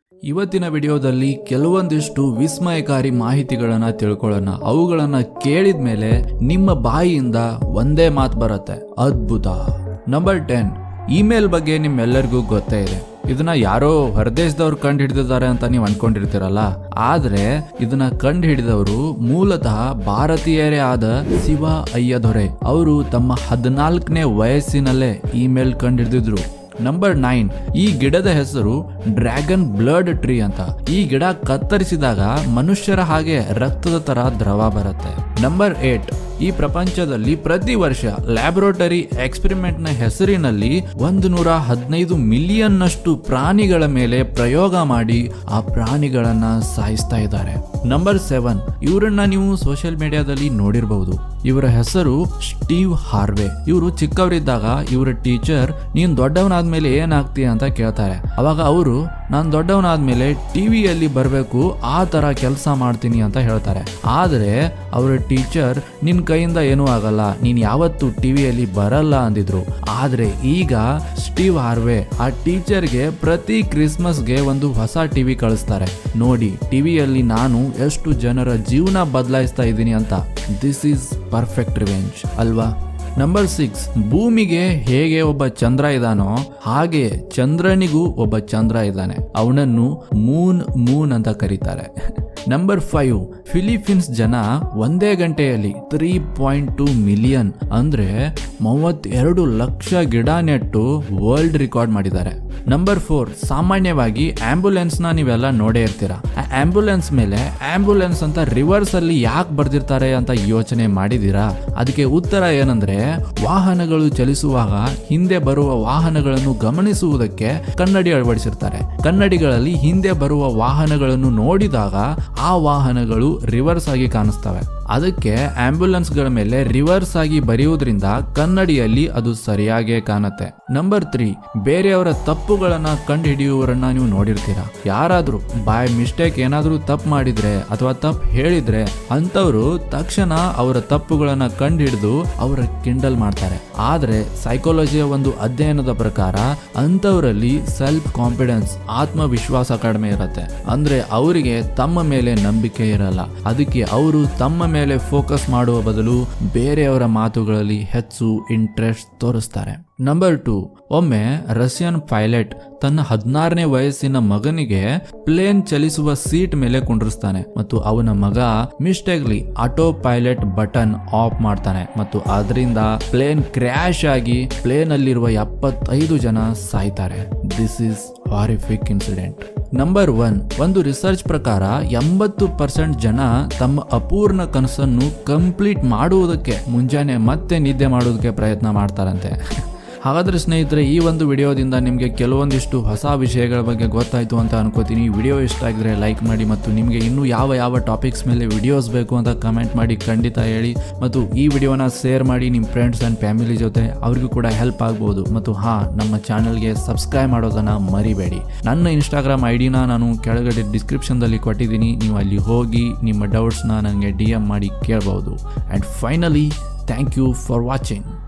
ಇವತ್ತಿನ ವಿಡಿಯೋದಲ್ಲಿ ಕೆಲವೊಂದಿಷ್ಟು ವಿಸ್ಮಯಕಾರಿ ಮಾಹಿತಿಗಳನ್ನ ತಿಳ್ಕೊಳ್ಳೋಣ ಅವುಗಳನ್ನ ಕೇಳಿದ ಮೇಲೆ ನಿಮ್ಮ ಬಾಯಿಯಿಂದ ಒಂದೇ ಮಾತು ಬರುತ್ತೆ ಅದ್ಭುತ ನಂಬರ್ ಟೆನ್ ಇಮೇಲ್ ಬಗ್ಗೆ ನಿಮ್ಮೆಲ್ಲರಿಗೂ ಗೊತ್ತೇ ಇದೆ ಇದನ್ನ ಯಾರೋ ಹೊರದೇಶದವ್ರು ಕಂಡು ಹಿಡಿದಿದ್ದಾರೆ ಅಂತ ನೀವು ಅನ್ಕೊಂಡಿರ್ತೀರಲ್ಲ ಆದ್ರೆ ಇದನ್ನ ಕಂಡು ಹಿಡಿದವರು ಮೂಲತಃ ಭಾರತೀಯರೇ ಆದ ಶಿವ ಅಯ್ಯದೊರೆ ಅವರು ತಮ್ಮ ಹದಿನಾಲ್ಕನೇ ವಯಸ್ಸಿನಲ್ಲೇ ಇಮೇಲ್ ಕಂಡು ಹಿಡಿದಿದ್ರು ನಂಬರ್ ನೈನ್ ಈ ಗಿಡದ ಹೆಸರು ಡ್ರ್ಯಾಗನ್ ಬ್ಲಡ್ ಟ್ರೀ ಅಂತ ಈ ಗಿಡ ಕತ್ತರಿಸಿದಾಗ ಮನುಷ್ಯರ ಹಾಗೆ ರಕ್ತದ ತರ ದ್ರವ ಬರುತ್ತೆ ನಂಬರ್ ಏಟ್ ಈ ಪ್ರಪಂಚದಲ್ಲಿ ಪ್ರತಿ ವರ್ಷ ಲ್ಯಾಬೊರೇಟರಿ ಎಕ್ಸ್ಪೆರಿಮೆಂಟ್ ನ ಹೆಸರಿನಲ್ಲಿ ಒಂದು ನೂರ ಹದಿನೈದು ಮಿಲಿಯನ್ ನಷ್ಟು ಪ್ರಾಣಿಗಳ ಮೇಲೆ ಪ್ರಯೋಗ ಮಾಡಿ ಆ ಪ್ರಾಣಿಗಳನ್ನ ಸಾಯಿಸ್ತಾ ಇದ್ದಾರೆ ನಂಬರ್ ಸೆವೆನ್ ಇವರನ್ನ ನೀವು ಸೋಷಿಯಲ್ ಮೀಡಿಯಾದಲ್ಲಿ ನೋಡಿರಬಹುದು ಇವರ ಹೆಸರು ಸ್ಟೀವ್ ಹಾರ್ವೆ ಇವರು ಚಿಕ್ಕವರಿದ್ದಾಗ ಇವರ ಟೀಚರ್ ನೀನ್ ದೊಡ್ಡವನಾದ್ಮೇಲೆ ಏನಾಗ್ತೀಯ ಅಂತ ಕೇಳ್ತಾರೆ ಅವಾಗ ಅವರು ನಾನು ದೊಡ್ಡವನಾದ್ಮೇಲೆ ಟಿವಿಯಲ್ಲಿ ಬರಬೇಕು ಆ ತರ ಕೆಲಸ ಮಾಡ್ತೀನಿ ಅಂತ ಹೇಳ್ತಾರೆ ಆದ್ರೆ ಅವರ ಟೀಚರ್ ನಿನ್ ಕೈಯಿಂದ ಏನೂ ಆಗಲ್ಲ ನೀನ್ ಯಾವತ್ತು ಟಿವಿಯಲ್ಲಿ ಬರಲ್ಲ ಅಂದಿದ್ರು ಆದ್ರೆ ಈಗ ಸ್ಟೀವ್ ಹಾರ್ವೆ ಆ ಟೀಚರ್ಗೆ ಪ್ರತಿ ಕ್ರಿಸ್ಮಸ್ಗೆ ಒಂದು ಹೊಸ ಟಿವಿ ಕಳಿಸ್ತಾರೆ ನೋಡಿ ಟಿವಿಯಲ್ಲಿ ನಾನು ಎಷ್ಟು ಜನರ ಜೀವನ ಬದಲಾಯಿಸ್ತಾ ಇದ್ದೀನಿ ಅಂತ ದಿಸ್ ಈಸ್ ಪರ್ಫೆಕ್ಟ್ ರಿವೆಂಜ್ ಅಲ್ವಾ ನಂಬರ್ ಸಿಕ್ಸ್ ಭೂಮಿಗೆ ಹೇಗೆ ಒಬ್ಬ ಚಂದ್ರ ಇದ್ದಾನೋ ಹಾಗೆ ಚಂದ್ರನಿಗೂ ಒಬ್ಬ ಚಂದ್ರ ಇದ್ದಾನೆ ಅವನನ್ನು ಮೂನ್ ಮೂನ್ ಅಂತ ಕರೀತಾರೆ ನಂಬರ್ ಫೈವ್ ಫಿಲಿಪೀನ್ಸ್ ಜನ ಒಂದೇ ಗಂಟೆಯಲ್ಲಿ ತ್ರೀ ಪಾಯಿಂಟ್ ಟೂ ಮಿಲಿಯನ್ ಅಂದ್ರೆ ಮೂವತ್ತೆರಡು ಲಕ್ಷ ಗಿಡ ನೆಟ್ಟು ವರ್ಲ್ಡ್ ರೆಕಾರ್ಡ್ ಮಾಡಿದ್ದಾರೆ ನಂಬರ್ ಫೋರ್ ಸಾಮಾನ್ಯವಾಗಿ ಆಂಬ್ಯುಲೆನ್ಸ್ ನ ನೀವೆಲ್ಲ ನೋಡೇ ಇರ್ತೀರಾ ಆ ಆಂಬ್ಯುಲೆನ್ಸ್ ಮೇಲೆ ಆಂಬ್ಯುಲೆನ್ಸ್ ಅಂತ ರಿವರ್ಸ್ ಅಲ್ಲಿ ಯಾಕೆ ಬರ್ದಿರ್ತಾರೆ ಅಂತ ಯೋಚನೆ ಮಾಡಿದೀರಾ ಅದಕ್ಕೆ ಉತ್ತರ ಏನಂದ್ರೆ ವಾಹನಗಳು ಚಲಿಸುವಾಗ ಹಿಂದೆ ಬರುವ ವಾಹನಗಳನ್ನು ಗಮನಿಸುವುದಕ್ಕೆ ಕನ್ನಡಿ ಅಳವಡಿಸಿರ್ತಾರೆ ಕನ್ನಡಿಗಳಲ್ಲಿ ಹಿಂದೆ ಬರುವ ವಾಹನಗಳನ್ನು ನೋಡಿದಾಗ ಆ ವಾಹನಗಳು ರಿವರ್ಸ್ ಆಗಿ ಕಾಣಿಸ್ತವೆ ಅದಕ್ಕೆ ಆಂಬ್ಯುಲೆನ್ಸ್ ಗಳ ಮೇಲೆ ರಿವರ್ಸ್ ಆಗಿ ಬರೆಯುವುದರಿಂದ ಕನ್ನಡಿಯಲ್ಲಿ ಅದು ಸರಿಯಾಗೇ ಕಾಣುತ್ತೆ ನಂಬರ್ ತ್ರೀ ಬೇರೆಯವರ ತಪ್ಪುಗಳನ್ನ ಕಂಡು ಹಿಡಿಯುವವರನ್ನ ನೀವು ನೋಡಿರ್ತೀರಾ ಯಾರಾದ್ರೂ ಬಾಯ್ ಮಿಸ್ಟೇಕ್ ಏನಾದ್ರೂ ತಪ್ಪು ಮಾಡಿದ್ರೆ ಅಥವಾ ತಪ್ಪು ಹೇಳಿದ್ರೆ ಅಂತವರು ತಕ್ಷಣ ಅವರ ತಪ್ಪುಗಳನ್ನ ಕಂಡು ಹಿಡಿದು ಅವರ ಕಿಂಡಲ್ ಮಾಡ್ತಾರೆ ಆದ್ರೆ ಸೈಕಾಲಜಿಯ ಒಂದು ಅಧ್ಯಯನದ ಪ್ರಕಾರ ಅಂತವರಲ್ಲಿ ಸೆಲ್ಫ್ ಕಾನ್ಫಿಡೆನ್ಸ್ ಆತ್ಮವಿಶ್ವಾಸ ಕಡಿಮೆ ಇರುತ್ತೆ ಅಂದ್ರೆ ಅವರಿಗೆ ತಮ್ಮ ಮೇಲೆ ನಂಬಿಕೆ ಇರಲ್ಲ ಅದಕ್ಕೆ ಅವರು ತಮ್ಮ ಮೇಲೆ ಫೋಕಸ್ ಮಾಡುವ ಬದಲು ಬೇರೆಯವರ ಮಾತುಗಳಲ್ಲಿ ಹೆಚ್ಚು ಇಂಟ್ರೆಸ್ಟ್ ತೋರಿಸ್ತಾರೆ ನಂಬರ್ ಟು ಒಮ್ಮೆ ರಷ್ಯನ್ ಪೈಲಟ್ ತನ್ನ ಹದಿನಾರನೇ ವಯಸ್ಸಿನ ಮಗನಿಗೆ ಪ್ಲೇನ್ ಚಲಿಸುವ ಸೀಟ್ ಮೇಲೆ ಕುಂಡ್ರಿಸ್ತಾನೆ ಮತ್ತು ಅವನ ಮಗ mistakenly autopilot button off ಮಾಡ್ತಾನೆ ಮತ್ತು ಅದರಿಂದ ಪ್ಲೇನ್ ಕ್ರ್ಯಾಶ್ ಆಗಿ ಪ್ಲೇನ್ ಅಲ್ಲಿರುವ ಎಪ್ಪತ್ತೈದು ಜನ ಸಾಯ್ತಾರೆ this is horrific incident number one ಒಂದು ರಿಸರ್ಚ್ ಪ್ರಕಾರ ಎಂಬತ್ತು ಪರ್ಸೆಂಟ್ ಜನ ತಮ್ಮ ಅಪೂರ್ಣ ಕನಸನ್ನು ಕಂಪ್ಲೀಟ್ ಮಾಡುವುದಕ್ಕೆ ಮುಂಜಾನೆ ಮತ್ತೆ ನಿದ್ದೆ ಮಾಡುವುದಕ್ಕೆ ಪ್ರಯತ್ನ ಮಾಡ್ತಾರಂತೆ ಹಾಗಾದ್ರೆ ಸ್ನೇಹಿತರೆ ಈ ಒಂದು ವಿಡಿಯೋದಿಂದ ನಿಮಗೆ ಕೆಲವೊಂದಿಷ್ಟು ಹೊಸ ವಿಷಯಗಳ ಬಗ್ಗೆ ಗೊತ್ತಾಯ್ತು ಅಂತ ಅನ್ಕೋತೀನಿ ವಿಡಿಯೋ ಇಷ್ಟ ಆಗಿದ್ರೆ ಲೈಕ್ ಮಾಡಿ ಮತ್ತು ನಿಮಗೆ ಇನ್ನೂ ಯಾವ ಯಾವ ಟಾಪಿಕ್ಸ್ ಮೇಲೆ ವಿಡಿಯೋಸ್ ಬೇಕು ಅಂತ ಕಮೆಂಟ್ ಮಾಡಿ ಖಂಡಿತ ಹೇಳಿ ಮತ್ತು ಈ ವಿಡಿಯೋನ ಶೇರ್ ಮಾಡಿ ನಿಮ್ಮ ಫ್ರೆಂಡ್ಸ್ ಆ್ಯಂಡ್ ಫ್ಯಾಮಿಲಿ ಜೊತೆ ಅವ್ರಿಗೂ ಕೂಡ ಹೆಲ್ಪ್ ಆಗ್ಬೋದು ಮತ್ತು ಹಾಂ ನಮ್ಮ ಚಾನಲ್ಗೆ ಸಬ್ಸ್ಕ್ರೈಬ್ ಮಾಡೋದನ್ನು ಮರಿಬೇಡಿ ನನ್ನ ಇನ್ಸ್ಟಾಗ್ರಾಮ್ ಐ ಡಿನ ನಾನು ಕೆಳಗಡೆ ಡಿಸ್ಕ್ರಿಪ್ಷನ್ದಲ್ಲಿ ಕೊಟ್ಟಿದ್ದೀನಿ ನೀವು ಅಲ್ಲಿ ಹೋಗಿ ನಿಮ್ಮ ಡೌಟ್ಸ್ನ ನನಗೆ ಡಿ ಎಮ್ ಮಾಡಿ ಕೇಳ್ಬೋದು and finally thank you for watching